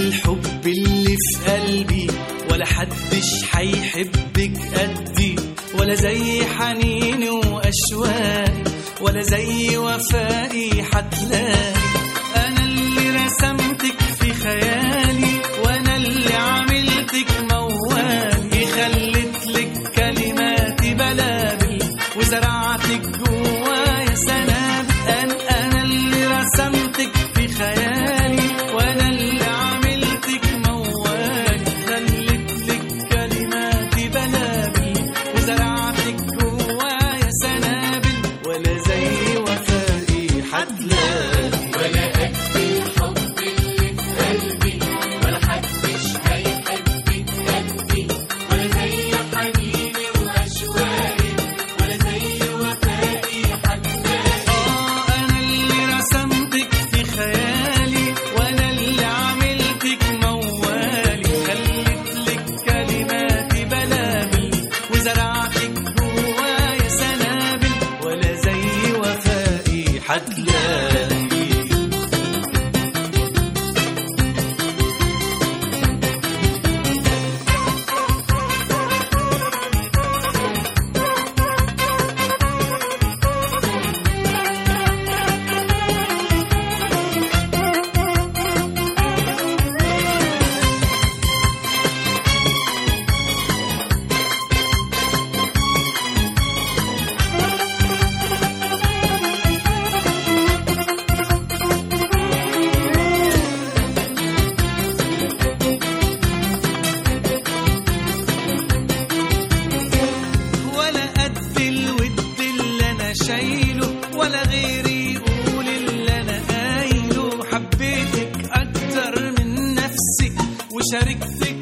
الحب اللي في قلبي ولا حدش حيحبك قدي ولا زي حنيني واشواقي ولا زي وفائي حتلاقي انا اللي رسمتك في خيالي وانا اللي عملتك موالي خلت لك كلماتي بلابل وزرعتك جوايا سنابل انا انا اللي رسمتك في خيالي وانا اللي عملتك موالي خلت لك كلماتي بلابل وزرعتك جوايا سنابل ولا زي وفائي حتلاقي ولا قد الحب اللي في قلبي ولا حدش هيحبك قدي ولا زي حنيني واشواقي ولا زي وفائي حتلاقي آه أنا اللي رسمتك في خيالي وأنا اللي عملتك موالي خلت لك كلماتي بلابل وزرعتك جوايا سنابل ولا زي وفائي حتلاقي ولا قد الود اللي انا شايله ولا غيري يقول اللي انا قايله حبيتك اكتر من نفسي وشاركتك